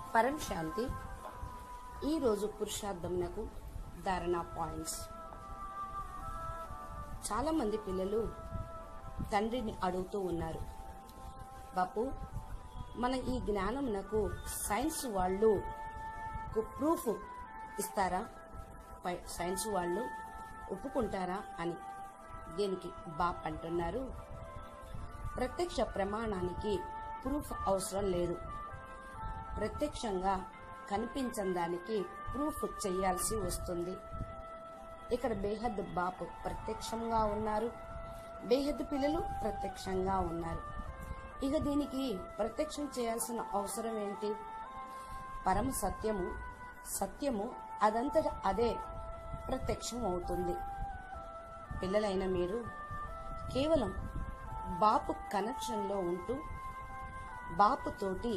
పరం శాంతి ఈరోజు పురుషార్థమునకు ధారణ పాయింట్స్ చాలా మంది పిల్లలు తండ్రిని అడుగుతూ ఉన్నారు బాపు మన ఈ జ్ఞానమునకు సైన్స్ వాళ్ళు ప్రూఫ్ ఇస్తారా పై- సైన్స్ వాళ్ళు ఒప్పుకుంటారా అని దీనికి బాప్ అంటున్నారు ప్రత్యక్ష ప్రమాణానికి ప్రూఫ్ అవసరం లేదు ప్రత్యక్షంగా కనిపించని దానికి ప్రూఫ్ చేయాల్సి వస్తుంది ఇక్కడ బేహద్ బాపు ప్రత్యక్షంగా ఉన్నారు బేహద్ పిల్లలు ప్రత్యక్షంగా ఉన్నారు ఇక దీనికి ప్రత్యక్షం చేయాల్సిన అవసరం ఏంటి పరమ సత్యము సత్యము అదంతట అదే ప్రత్యక్షం అవుతుంది పిల్లలైన మీరు కేవలం బాపు కనెక్షన్లో ఉంటూ బాపుతోటి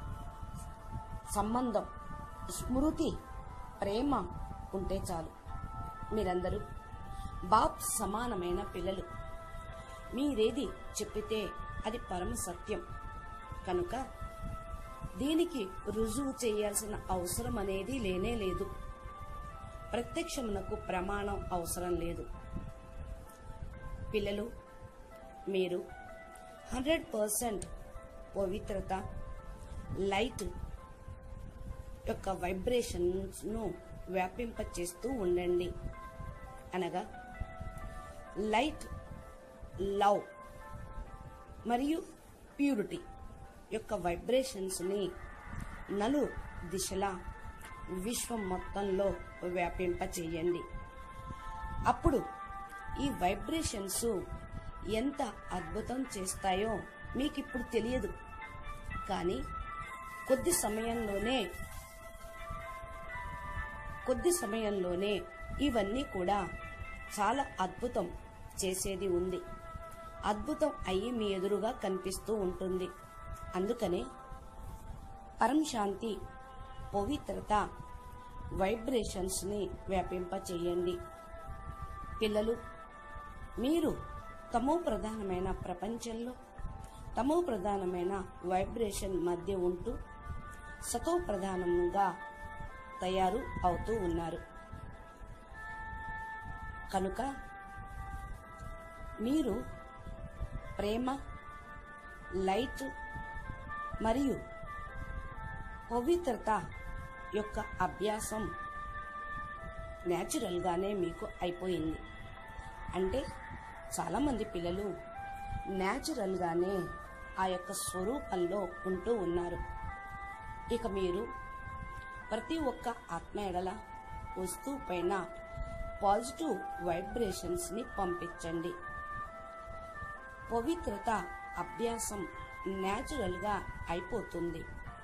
సంబంధం స్మృతి ప్రేమ ఉంటే చాలు మీరందరూ బాప్ సమానమైన పిల్లలు మీరేది చెప్పితే అది పరమ సత్యం కనుక దీనికి రుజువు చేయాల్సిన అవసరం అనేది లేనే లేదు ప్రత్యక్షమునకు ప్రమాణం అవసరం లేదు పిల్లలు మీరు హండ్రెడ్ పర్సెంట్ పవిత్రత లైట్ యొక్క వైబ్రేషన్స్ ను వ్యాపింపచేస్తూ ఉండండి అనగా లైట్ లవ్ మరియు ప్యూరిటీ యొక్క వైబ్రేషన్స్ ని నలు దిశలా విశ్వం మొత్తంలో వ్యాపింప చేయండి అప్పుడు ఈ వైబ్రేషన్స్ ఎంత అద్భుతం చేస్తాయో మీకు ఇప్పుడు తెలియదు కానీ కొద్ది సమయంలోనే కొద్ది సమయంలోనే ఇవన్నీ కూడా చాలా అద్భుతం చేసేది ఉంది అద్భుతం అయ్యి మీ ఎదురుగా కనిపిస్తూ ఉంటుంది అందుకనే పరం శాంతి పవిత్రత వైబ్రేషన్స్ ని వ్యాపింప చేయండి పిల్లలు మీరు తమో ప్రధానమైన ప్రపంచంలో తమో ప్రధానమైన వైబ్రేషన్ మధ్య ఉంటూ సతో ప్రధానంగా తయారు అవుతూ ఉన్నారు కనుక మీరు ప్రేమ లైట్ మరియు పవిత్రత యొక్క అభ్యాసం న్యాచురల్గానే మీకు అయిపోయింది అంటే చాలామంది పిల్లలు న్యాచురల్గానే ఆ యొక్క స్వరూపంలో ఉంటూ ఉన్నారు ఇక మీరు ప్రతి ఒక్క ఆత్మ ఎడల వస్తువు పైన పాజిటివ్ వైబ్రేషన్స్ ని పంపించండి పవిత్రత అభ్యాసం న్యాచురల్ గా అయిపోతుంది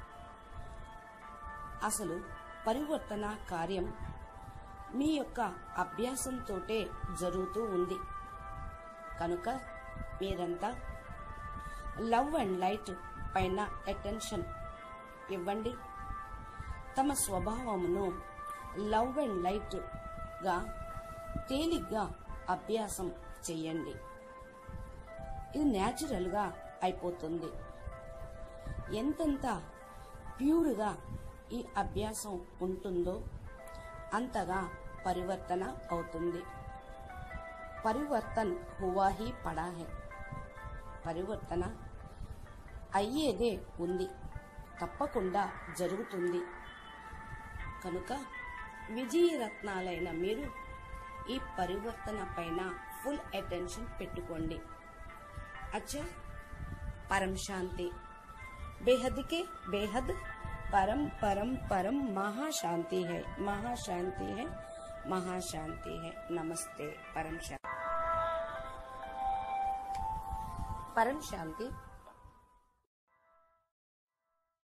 అసలు పరివర్తన కార్యం మీ యొక్క అభ్యాసంతోటే జరుగుతూ ఉంది కనుక మీరంతా లవ్ అండ్ లైట్ పైన అటెన్షన్ ఇవ్వండి తమ స్వభావమును లవ్ అండ్ లైట్ గా తేలిగ్గా అభ్యాసం చెయ్యండి ఇది న్యాచురల్ గా అయిపోతుంది ఎంతెంత ప్యూర్గా ఈ అభ్యాసం ఉంటుందో అంతగా పరివర్తన అవుతుంది పరివర్తన్ హువా హీ పడా హై పరివర్తన అయ్యేదే ఉంది తప్పకుండా జరుగుతుంది కనుక విజయరత్నాలైన మీరు ఈ పరివర్తన పైన ఫుల్ అటెన్షన్ పెట్టుకోండి అచ్చా పరం శాంతి बेहद के बेहद परम परम परम महाशांति है महाशांति है महाशांति है नमस्ते परम शांति परम शांति